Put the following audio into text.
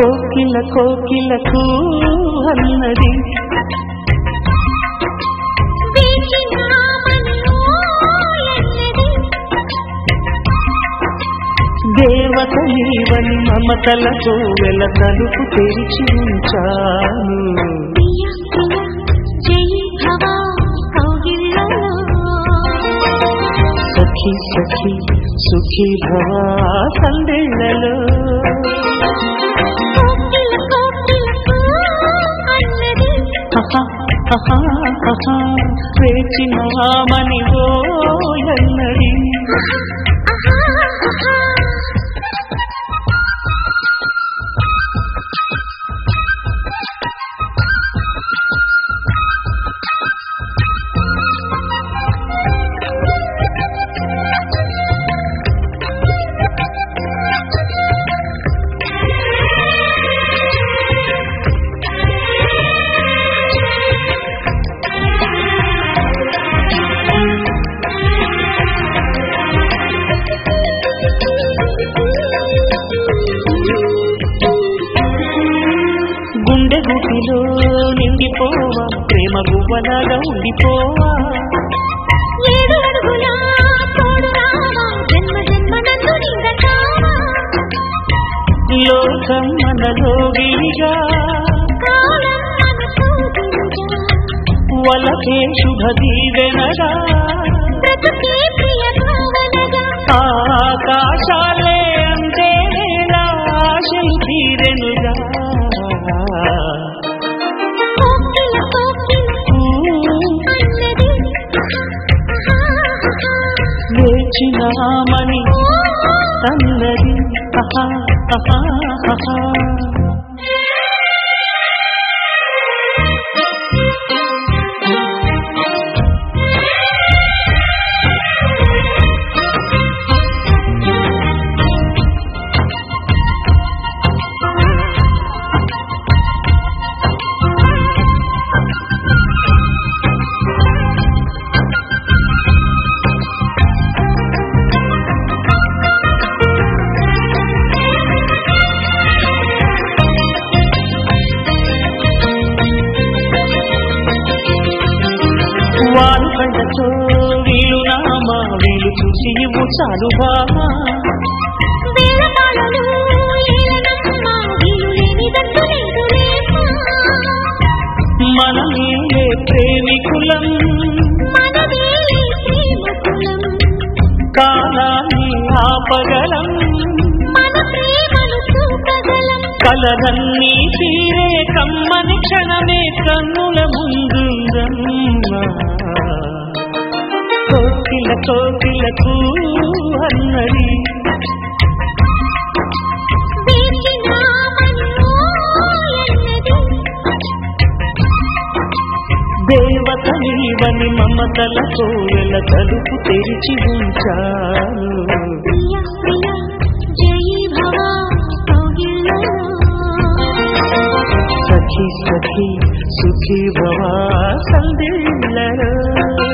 కోకిల కోకిలకు అన్నది దేవత నీవని మమతలతో వెల తలుపు తెరిచి ఉంచాను సఖి సఖి సుఖీ భవా సందేళ్లలో వేచినామని ఓయన్నడి గుండె గుటిలో నిండిపోవా ప్రేమ గువ్వలాగా ఉండిపోవా ఏడు అడుగుల తోడు రావా జన్మ జన్మ నందు నిందటావా లోకం మనలో విడిగా కాలం మనకు దిగుగా వలకే శుభ దీవెనగా బ్రతుకే ప్రియ భావనగా ఆకాశాలే అందేలా ఆశలు తీరెనుగా కోకిల కోకిల అన్నది వేచినామని అన్నది ఆహా, ఆహా, ఆహా. వారు కంటతో వీలు నామా వీలు చూసి ఇవ్వు చాలు బామా వేళపాలలు ఏలనమ్మ వీలు లేనిదంటూ లేదులేమ్మా మనమేలే ప్రేమికులం మనదే ప్రేమకులం కాలాన్ని ఆపగలం మన ప్రేమను చూపగలం కలరన్నీ తీరే కమ్మని క్షణమే కన్నుల ముందుందమ్మా కోకిల కోకిలకు అన్నది దేవత నీవని మమతలతో వెల తలుపు తెరిచి ఉంచాను సఖి సఖి సుఖీ భవా సందేళ్ళ